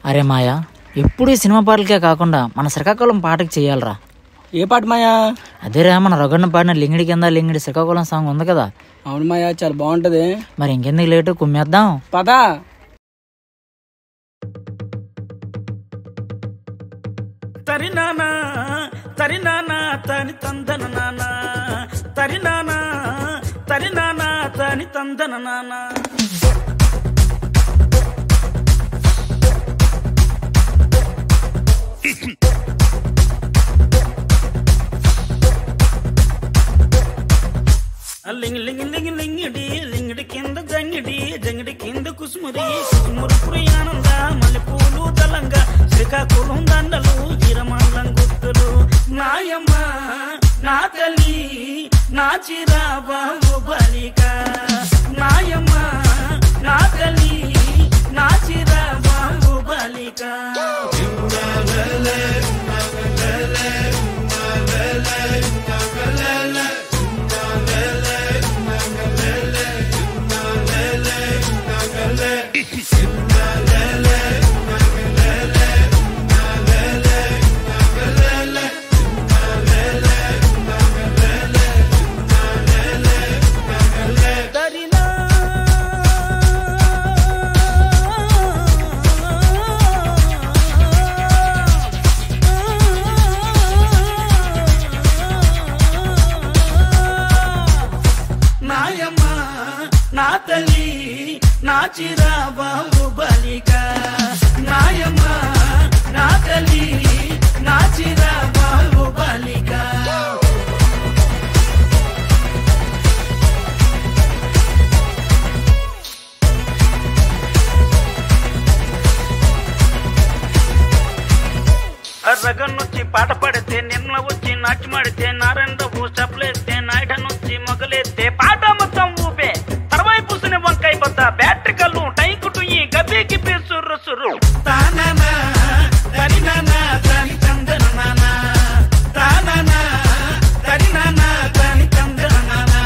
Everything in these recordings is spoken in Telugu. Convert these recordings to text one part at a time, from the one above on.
అరే మాయా ఎప్పుడు ఈ సినిమా పాటలకే కాకుండా మన శ్రీకాకుళం పాటకి చేయాలరా ఏ పాట మాయా అదేరా మన రొగన్న పాడిన లింగిడి కింద లింగిడి శ్రీకాకుళం సాంగ్ ఉంది కదా అవును మాయా చాలా బాగుంటది మరి ఇంకెందుకు లేటు కుమ్మేద్దాం పదా తరినానా తరినానా తని తందన నానా తరినానా తరినానా తని తందన నానా లింగి లింగి లింగి లింగిడి లింగిడి కింద జంగిడి జంగిడి కింద కుసుమురి కుసుమురు పురియానంద మల్లెపూలు దళంగా శ్రీకాకుళం దండలు చిరమండం గుర్తులు నాయమ్మ నా తల్లి నా చిరాబాబు బలిక నాయమ్మ నా తల్లి నా చిరాబాబు బలిక దరినా నాయమ్మ నా తల్లి నా చిరాబాబు బలిక నాయమ్మ నా తల్లి నా చిరాబాబు బలిక రగన్నొచ్చి పాట పడితే నిర్మల వచ్చి నాట్యమాడితే నారాయణరావు చప్పలేస్తే నాయుడనొచ్చి మొగలేస్తే పాట మొత్తం ఊపే తర్వాయి పూసిన వంకాయ బద్ద బ్యాటరీ కల్లు టైకుటు ఈ గబ్బి గిబ్బి సుర్రు సుర్రు తానానా, తరినానా, తని తందనానా. తానానా, తరినానా, తని తందనానా.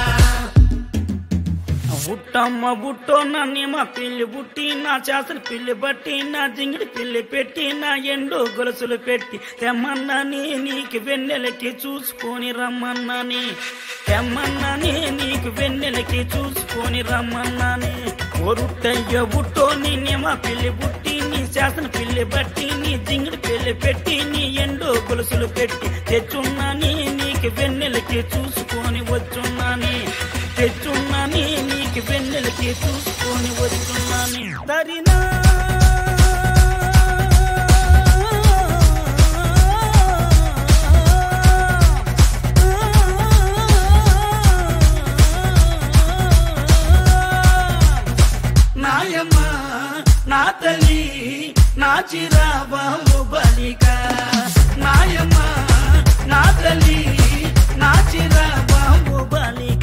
బుట్టమ్మ బుట్టో నన్ను మా పిల్లి బుట్టి నా చేసలు పిల్లి బట్టి నా జింగిడి పిల్లి పెట్టి నా ఎండు గొలుసులు పెట్టి తెమ్మన్నాని నీకు వెన్నెలకి చూసుకొని రమ్మన్నాని తెమ్మన్నాని నీకు వెన్నెలకి చూసుకొని రమ్మన్నాని ఒరుట్టయ్య బుట్టో నీ మా పిల్లి బుట్టి నీ శాసన పిల్లి బట్టి నీ జింగిడి పిల్లి పెట్టి నీ ఎండు గొలుసులు పెట్టి తెచ్చున్నాని నీకు వెన్నెలకి చూసుకొని వచ్చున్నాని తెచ్చున్నాని నీకు వెన్నెలకి చూసుకొని వచ్చున్నాని దరినా నాయమ్మ నా తల్లి నా చిరాబాబు బలిక నాయమ్మ నా తల్లి నా చిరాబాబు బలిక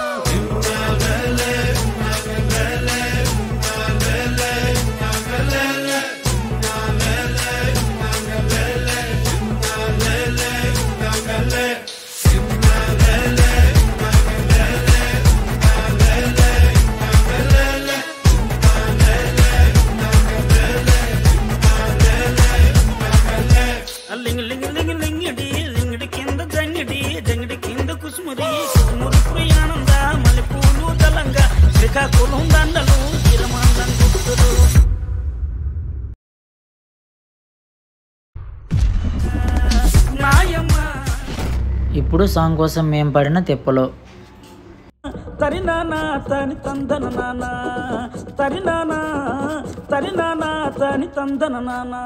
లింగి లింగి లింగి లింగిడి లింగిడి కింద జంగిడి జంగిడి కింద కుసుమురి కుసుమురు పురియానంద మల్లెపూలు దళంగా శ్రీకాకుళం దండలు చిరమాండం గుర్తులు నాయమ్మ ఇప్పుడు సాంగ్ కోసం మేం పడిన తిప్పలు తరినానా తని తందన నానా తరినానా తరినానా తని తందన నానా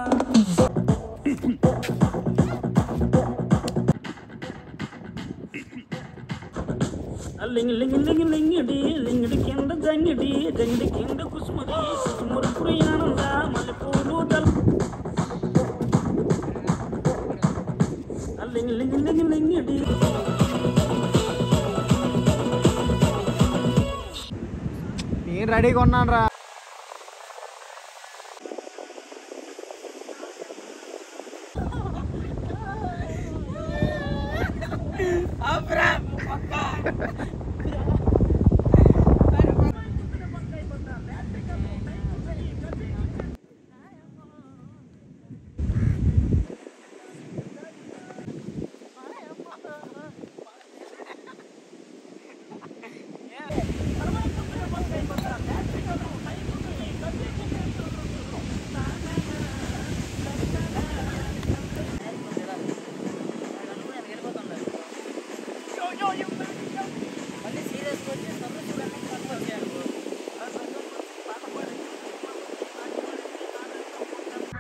లింగి లింగి లింగి లింగిడి లింగిడి కింద జంగిడి జంగిడి కింద కుసుమురి కుసుమురు పురియానంద మల్లెపూలు దళ లింగి లింగి లింగి లింగిడి నేను రెడీగా ఉన్నాను రా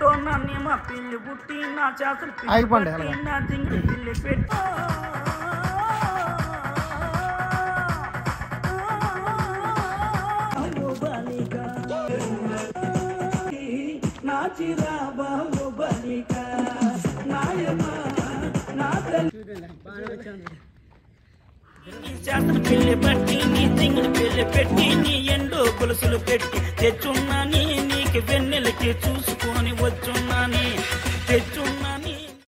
పుట్టోనని మా పిల్లి పుట్టి నా చేతులు పిల్లి ఆగిపోండి, పట్టి, అలాగే. నా జింగిడి పిల్లి పెట్టి నా చిరాబా బలిక నాయమా నా నీ చేతను పెళ్లి పట్టి నీ దింగులు పెళ్లి పెట్టి నీ ఎండో గొలుసులు పెట్టి తెచ్చున్నాని నీకు వెన్నెలకి చూసుకొని వచ్చున్నాని తెచ్చు